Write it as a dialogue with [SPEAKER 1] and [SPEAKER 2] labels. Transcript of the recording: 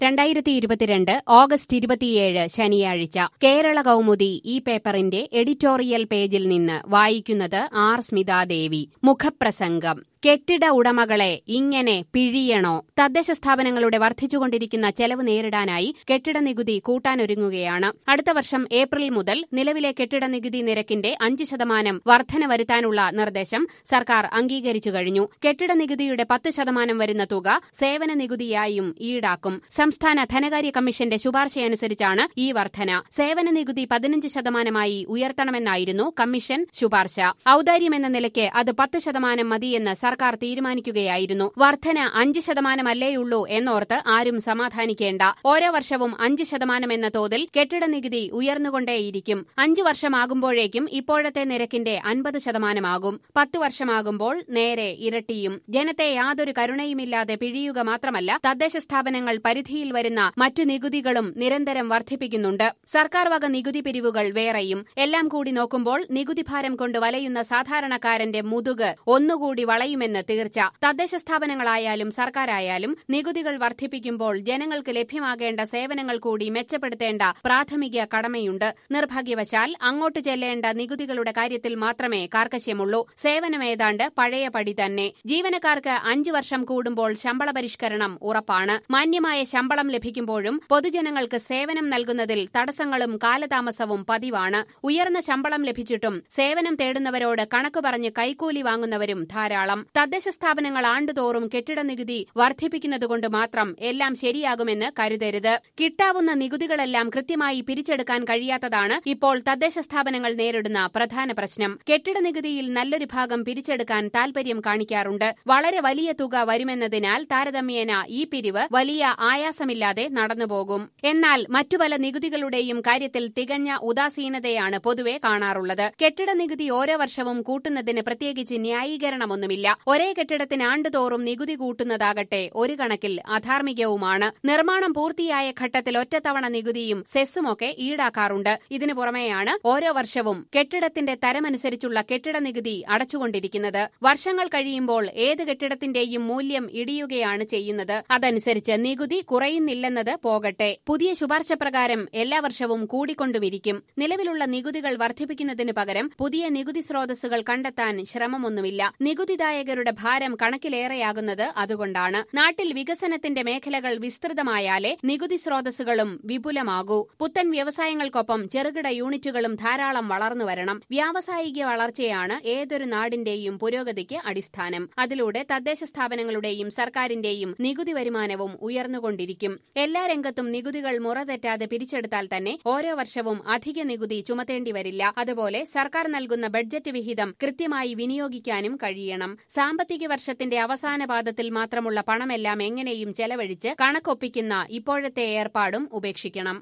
[SPEAKER 1] രണ്ടായിരത്തി ഇരുപത്തിരണ്ട് ഓഗസ്റ്റ് ഇരുപത്തിയേഴ് ശനിയാഴ്ച കേരള കൗമുദി ഈ പേപ്പറിന്റെ എഡിറ്റോറിയൽ പേജിൽ നിന്ന് വായിക്കുന്നത് ആർ സ്മിതാദേവി മുഖപ്രസംഗം കെട്ടിട ഉടമകളെ ഇങ്ങനെ പിഴിയണോ തദ്ദേശ സ്ഥാപനങ്ങളുടെ വർദ്ധിച്ചുകൊണ്ടിരിക്കുന്ന ചെലവ് നേരിടാനായി കെട്ടിട നികുതി കൂട്ടാനൊരുങ്ങുകയാണ് അടുത്ത വർഷം ഏപ്രിൽ മുതൽ നിലവിലെ കെട്ടിട നികുതി നിരക്കിന്റെ അഞ്ച് ശതമാനം വർധന വരുത്താനുള്ള നിർദ്ദേശം സർക്കാർ അംഗീകരിച്ചു കഴിഞ്ഞു കെട്ടിട നികുതിയുടെ പത്ത് ശതമാനം വരുന്ന തുക സേവന നികുതിയായും ഈടാക്കും സംസ്ഥാന ധനകാര്യ കമ്മീഷന്റെ ശുപാർശയനുസരിച്ചാണ് ഈ വർധന സേവന നികുതി പതിനഞ്ച് ശതമാനമായി ഉയർത്തണമെന്നായിരുന്നു കമ്മീഷൻ ശുപാർശ ഔദാര്യമെന്ന നിലയ്ക്ക് അത് പത്ത് ശതമാനം മതിയെന്ന് സർക്കാർ തീരുമാനിക്കുകയായിരുന്നു വർധന അഞ്ച് ശതമാനമല്ലേയുള്ളൂ എന്നോർത്ത് ആരും സമാധാനിക്കേണ്ട ഓരോ വർഷവും അഞ്ച് ശതമാനം എന്ന തോതിൽ കെട്ടിട നികുതി ഉയർന്നുകൊണ്ടേയിരിക്കും അഞ്ചു വർഷമാകുമ്പോഴേക്കും ഇപ്പോഴത്തെ നിരക്കിന്റെ അൻപത് ശതമാനമാകും പത്തു വർഷമാകുമ്പോൾ നേരെ ഇരട്ടിയും ജനത്തെ യാതൊരു കരുണയുമില്ലാതെ പിഴിയുക മാത്രമല്ല തദ്ദേശ സ്ഥാപനങ്ങൾ പരിധിയിൽ വരുന്ന മറ്റു നികുതികളും നിരന്തരം വർദ്ധിപ്പിക്കുന്നുണ്ട് സർക്കാർ വക നികുതി പിരിവുകൾ വേറെയും എല്ലാം കൂടി നോക്കുമ്പോൾ നികുതി ഭാരം കൊണ്ട് വലയുന്ന സാധാരണക്കാരന്റെ മുതുക് ഒന്നുകൂടി വളയുമെന്ന് തീർച്ച തദ്ദേശ സ്ഥാപനങ്ങളായാലും സർക്കാരായാലും നികുതികൾ വർദ്ധിപ്പിക്കുമ്പോൾ ജനങ്ങൾക്ക് ലഭ്യമാകേണ്ട സേവനങ്ങൾ കൂടി മെച്ചപ്പെടുത്തേണ്ട പ്രാഥമിക കടമയുണ്ട് നിർഭാഗ്യവശാൽ അങ്ങോട്ട് ചെല്ലേണ്ട നികുതികളുടെ കാര്യത്തിൽ മാത്രമേ കാർക്കശ്യമുള്ളൂ സേവനം ഏതാണ്ട് പഴയ പടി തന്നെ ജീവനക്കാർക്ക് അഞ്ചു വർഷം കൂടുമ്പോൾ ശമ്പള പരിഷ്കരണം ഉറപ്പാണ് മാന്യമായ ശമ്പളം ലഭിക്കുമ്പോഴും പൊതുജനങ്ങൾക്ക് സേവനം നൽകുന്നതിൽ തടസ്സങ്ങളും കാലതാമസവും പതിവാണ് ഉയർന്ന ശമ്പളം ലഭിച്ചിട്ടും സേവനം തേടുന്നവരോട് കണക്ക് പറഞ്ഞ് കൈക്കൂലി വാങ്ങുന്നവരും ധാരാളം തദ്ദേശ സ്ഥാപനങ്ങൾ ആണ്ടുതോറും കെട്ടിട നികുതി വർദ്ധിപ്പിക്കുന്നതുകൊണ്ട് മാത്രം എല്ലാം ശരിയാകുമെന്ന് കരുതരുത് കിട്ടാവുന്ന നികുതികളെല്ലാം കൃത്യമായി പിരിച്ചെടുക്കാൻ കഴിയാത്തതാണ് ഇപ്പോൾ തദ്ദേശ സ്ഥാപനങ്ങൾ നേരിടുന്ന പ്രധാന പ്രശ്നം കെട്ടിട നികുതിയിൽ നല്ലൊരു ഭാഗം പിരിച്ചെടുക്കാൻ താൽപര്യം കാണിക്കാറുണ്ട് വളരെ വലിയ തുക വരുമെന്നതിനാൽ താരതമ്യേന ഈ പിരിവ് വലിയ ആയാസമില്ലാതെ നടന്നുപോകും എന്നാൽ മറ്റു പല നികുതികളുടെയും കാര്യത്തിൽ തികഞ്ഞ ഉദാസീനതയാണ് പൊതുവെ കാണാറുള്ളത് കെട്ടിട നികുതി ഓരോ വർഷവും കൂട്ടുന്നതിന് പ്രത്യേകിച്ച് ന്യായീകരണമൊന്നുമില്ല ഒരേ കെട്ടിടത്തിന് ആണ്ടുതോറും നികുതി കൂട്ടുന്നതാകട്ടെ ഒരു കണക്കിൽ അധാർമികവുമാണ് നിർമ്മാണം പൂർത്തിയായ ഘട്ടത്തിൽ ഒറ്റത്തവണ നികുതിയും സെസ്സുമൊക്കെ ഈടാക്കാറുണ്ട് ഇതിനു പുറമെയാണ് ഓരോ വർഷവും കെട്ടിടത്തിന്റെ തരമനുസരിച്ചുള്ള കെട്ടിട നികുതി അടച്ചുകൊണ്ടിരിക്കുന്നത് വർഷങ്ങൾ കഴിയുമ്പോൾ ഏത് കെട്ടിടത്തിന്റെയും മൂല്യം ഇടിയുകയാണ് ചെയ്യുന്നത് അതനുസരിച്ച് നികുതി കുറയുന്നില്ലെന്നത് പോകട്ടെ പുതിയ ശുപാർശ പ്രകാരം എല്ലാ വർഷവും കൂടിക്കൊണ്ടുമിരിക്കും നിലവിലുള്ള നികുതികൾ വർദ്ധിപ്പിക്കുന്നതിനു പകരം പുതിയ നികുതി സ്രോതസ്സുകൾ കണ്ടെത്താൻ ശ്രമമൊന്നുമില്ല നികുതിദായകരുടെ ഭാരം കണക്കിലേറെയാകുന്നത് അതുകൊണ്ടാണ് നാട്ടിൽ വികസനത്തിന്റെ മേഖലകൾ വിസ്തൃതമായാലേ നികുതി സ്രോതസ്സുകളും വിപുലമാകൂ പുത്തൻ വ്യവസായങ്ങൾക്കൊപ്പം ചെറുകിട യൂണിറ്റുകളും ധാരാളം വളർന്നു വരണം വ്യാവസായിക വളർച്ചയാണ് ഏതൊരു നാടിന്റെയും പുരോഗതിക്ക് അടിസ്ഥാനം അതിലൂടെ തദ്ദേശ സ്ഥാപനങ്ങളുടെയും സർക്കാരിന്റെയും നികുതി വരുമാനവും ഉയർന്നുകൊണ്ടിരിക്കും എല്ലാ രംഗത്തും നികുതികൾ മുറതെറ്റാതെ പിരിച്ചെടുത്താൽ തന്നെ ഓരോ വർഷവും അധിക നികുതി ചുമത്തേണ്ടി വരില്ല അതുപോലെ സർക്കാർ നൽകുന്ന ബഡ്ജറ്റ് വിഹിതം കൃത്യമായി വിനിയോഗിക്കാനും കഴിയണം സാമ്പത്തിക വർഷത്തിന്റെ അവസാന പാദത്തിൽ മാത്രമുള്ള പണമെല്ലാം എങ്ങനെയും ചെലവഴിച്ച് കണക്കൊപ്പിക്കുന്ന ഇപ്പോഴത്തെ ഏർപ്പാടും ഉപേക്ഷിക്കണം